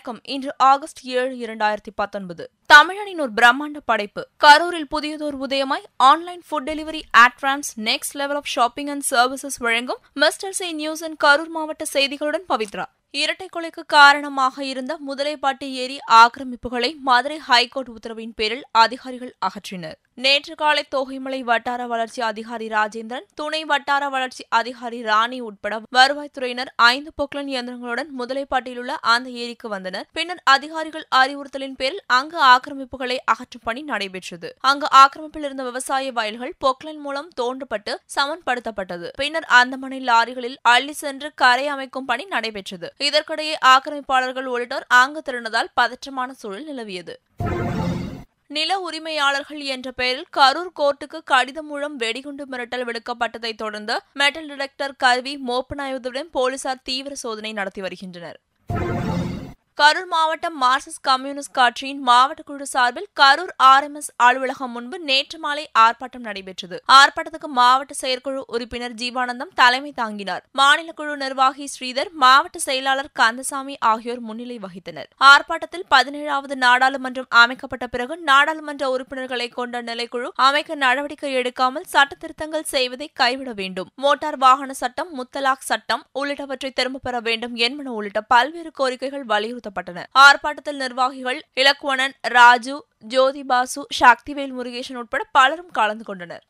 வணக்கம் இன்று ஆகஸ்ட் ஏழு இரண்டாயிரத்தி பத்தொன்பது தமிழனின் ஒரு பிரம்மாண்ட படைப்பு கரூரில் புதியதோர் உதயமாய் ஆன்லைன் ஃபுட் டெலிவரி ஆட்ரான்ஸ் next level of shopping and services வழங்கும் mister C news and Karur மாவட்ட செய்திகளுடன் பவித்ரா இரட்டை கொலைக்கு காரணமாக இருந்த முதலைப்பாட்டி ஏரி ஆக்கிரமிப்புகளை மதுரை ஹைகோர்ட் உத்தரவின் பேரில் அதிகாரிகள் அகற்றினர் நேற்று காலை தோகைமலை வட்டார வளர்ச்சி அதிகாரி ராஜேந்திரன் துணை வட்டார வளர்ச்சி அதிகாரி ராணி உட்பட வருவாய்த்துறையினர் ஐந்து பொக்லன் இயந்திரங்களுடன் முதலைப்பாட்டில் உள்ள அந்த ஏரிக்கு வந்தனர் பின்னர் அதிகாரிகள் அறிவுறுத்தலின் பேரில் அங்கு ஆக்கிரமிப்புகளை அகற்றும் பணி நடைபெற்றது அங்கு ஆக்கிரமிப்பில் இருந்த விவசாய வயல்கள் பொக்லன் மூலம் தோண்டப்பட்டு சமன்படுத்தப்பட்டது பின்னர் அந்த மணி லாரிகளில் அள்ளி சென்று கரை அமைக்கும் பணி நடைபெற்றது இதற்கிடையே ஆக்கிரமிப்பாளர்கள் உள்ளிட்டோர் அங்கு திரண்டதால் பதற்றமான சூழல் நிலவியது நில உரிமையாளர்கள் என்ற பெயரில் கரூர் கோர்ட்டுக்கு கடிதம் மூலம் வெடிகுண்டு மிரட்டல் விடுக்கப்பட்டதைத் தொடர்ந்து மெட்டல் டிடெக்டர் கருவி மோப்பனாயுதவுடன் போலீசார் தீவிர சோதனை நடத்தி வருகின்றனர் கரூர் மாவட்டம் மார்க்சிஸ்ட் கம்யூனிஸ்ட் கட்சியின் மாவட்ட குழு சார்பில் கரூர் ஆர்எம்எஸ் அலுவலகம் முன்பு நேற்று மாலை ஆர்ப்பாட்டம் நடைபெற்றது ஆர்ப்பாட்டத்துக்கு மாவட்ட செயற்குழு உறுப்பினர் ஜீவானந்தம் தலைமை தாங்கினார் மாநில குழு நிர்வாகி ஸ்ரீதர் மாவட்ட செயலாளர் கந்தசாமி ஆகியோர் முன்னிலை வகித்தனர் ஆர்ப்பாட்டத்தில் பதினேழாவது நாடாளுமன்றம் அமைக்கப்பட்ட பிறகு நாடாளுமன்ற உறுப்பினர்களை கொண்ட நிலைக்குழு அமைக்க நடவடிக்கை எடுக்காமல் சட்ட திருத்தங்கள் செய்வதை கைவிட வேண்டும் மோட்டார் வாகன சட்டம் முத்தலாக் சட்டம் உள்ளிட்டவற்றை திரும்பப் பெற வேண்டும் என்பன உள்ளிட்ட பல்வேறு கோரிக்கைகள் வலியுறுத்தப்பட்டன ஆர்ப்பாட்டத்தில் நிர்வாகிகள் இலக்குவணன் ராஜு ஜோதி பாசு சக்திவேல் முருகேசன் உட்பட பலரும் கலந்து கொண்டனர்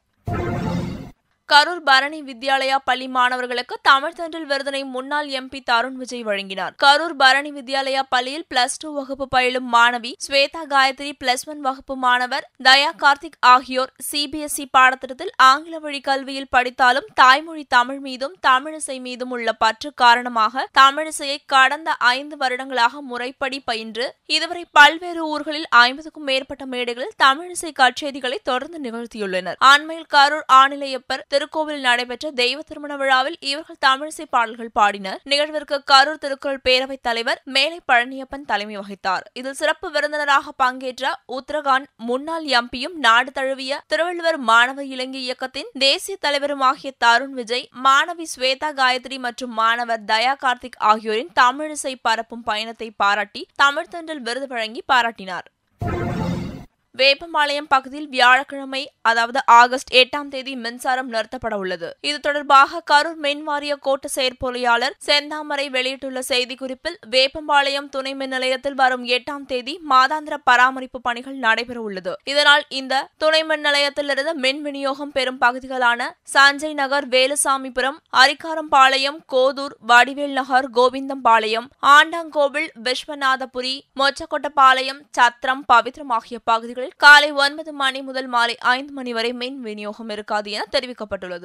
கரூர் பரணி வித்யாலயா பள்ளி மாணவர்களுக்கு தமிழ் தென்றல் விருதினை முன்னாள் எம்பி தருண் விஜய் வழங்கினார் கரூர் பரணி வித்யாலயா பள்ளியில் பிளஸ் டூ வகுப்பு பயிலும் மாணவி ஸ்வேதா காயத்ரி பிளஸ் ஒன் வகுப்பு மாணவர் தயா கார்த்திக் ஆகியோர் சிபிஎஸ்இ பாடத்திட்டத்தில் ஆங்கில வழி கல்வியில் படித்தாலும் தாய்மொழி தமிழ் மீதும் தமிழிசை மீதும் உள்ள பற்று காரணமாக தமிழிசையை கடந்த ஐந்து வருடங்களாக முறைப்படி பயின்று இதுவரை பல்வேறு ஊர்களில் ஐம்பதுக்கும் மேற்பட்ட மேடைகளில் தமிழிசை கச்சேரிகளை தொடர்ந்து நிகழ்த்தியுள்ளனர் அண்மையில் கரூர் ஆணிலையப்பர் திருக்கோவில் நடைபெற்ற தெய்வ திருமண விழாவில் இவர்கள் தமிழிசை பாடல்கள் பாடினர் நிகழ்விற்கு கரூர் திருக்குறள் பேரவைத் தலைவர் மேலை பழனியப்பன் தலைமை வகித்தார் இதில் சிறப்பு விருந்தினராக பங்கேற்ற உத்தரகாண்ட் முன்னாள் எம்பியும் நாடு தழுவிய திருவள்ளுவர் மாணவ இளைஞர் இயக்கத்தின் தேசிய தலைவருமாகிய தருண் விஜய் மாணவி ஸ்வேதா காயத்ரி மற்றும் மாணவர் தயா கார்த்திக் ஆகியோரின் தமிழிசை பரப்பும் பயணத்தை பாராட்டி தமிழ் தென்றல் விருது வழங்கி பாராட்டினார் வேப்பம்பாளையம் பகுதியில் வியாழக்கிழமை அதாவது ஆகஸ்ட் எட்டாம் தேதி மின்சாரம் நிறுத்தப்பட உள்ளது இது தொடர்பாக கரூர் மின் வாரிய கோட்ட செயற்பொறியாளர் செந்தாமரை வெளியிட்டுள்ள செய்திக்குறிப்பில் வேப்பம்பாளையம் துணை மின் நிலையத்தில் வரும் எட்டாம் தேதி மாதாந்திர பராமரிப்பு பணிகள் நடைபெற உள்ளது இதனால் இந்த துணை மின் நிலையத்திலிருந்து மின் விநியோகம் பெறும் பகுதிகளான சஞ்சய் நகர் வேலுசாமிபுரம் அரிக்காரம்பாளையம் கோதூர் வடிவேல் நகர் கோவிந்தம்பாளையம் ஆண்டாங்கோவில் விஸ்வநாதபுரி மொச்சக்கொட்டப்பாளையம் சத்திரம் பவித்ரம் ஆகிய பகுதிகளில் காலை ஒன்பது மணி முதல் மாலை ஐந்து மணி வரை மின் விநியோகம் இருக்காது என தெரிவிக்கப்பட்டுள்ளது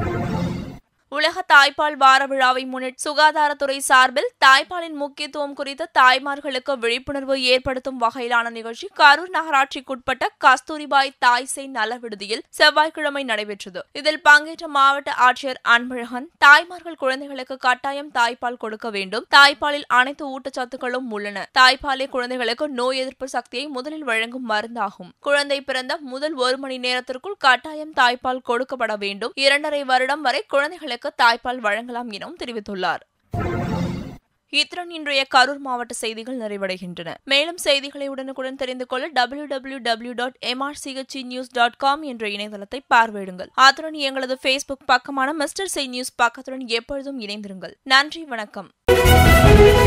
உலக தாய்ப்பால் வார விழாவை முன்னிட்டு சுகாதாரத்துறை சார்பில் தாய்ப்பாலின் முக்கியத்துவம் குறித்து தாய்மார்களுக்கு விழிப்புணர்வு ஏற்படுத்தும் வகையிலான நிகழ்ச்சி கரூர் நகராட்சிக்குட்பட்ட கஸ்தூரிபாய் தாய்சேய் நல விடுதியில் செவ்வாய்க்கிழமை நடைபெற்றது இதில் பங்கேற்ற மாவட்ட ஆட்சியர் அன்பழகன் தாய்மார்கள் குழந்தைகளுக்கு கட்டாயம் தாய்ப்பால் கொடுக்க வேண்டும் தாய்ப்பாலில் அனைத்து ஊட்டச்சத்துக்களும் உள்ளன தாய்ப்பாலே குழந்தைகளுக்கு நோய் எதிர்ப்பு சக்தியை முதலில் வழங்கும் மருந்தாகும் குழந்தை பிறந்த முதல் ஒரு மணி நேரத்திற்குள் கட்டாயம் தாய்ப்பால் கொடுக்கப்பட வேண்டும் இரண்டரை வருடம் வரை குழந்தைகளுக்கு தாய்ப்பால் வழங்கலாம் எனவும் தெரிவித்துள்ளார் இத்துடன் இன்றைய கரூர் மாவட்ட செய்திகள் நிறைவடைகின்றன மேலும் செய்திகளை உடனுக்குடன் தெரிந்து கொள்ள W W W dot MRCHC news dot com என்ற இணையதளத்தை பார்வையிடுங்கள் அத்துடன் எங்களது ஃபேஸ்புக் பக்கமான மிஸ்டர் செய் நியூஸ் பக்கத்துடன் எப்பொழுதும் இணைந்திருங்கள் நன்றி வணக்கம்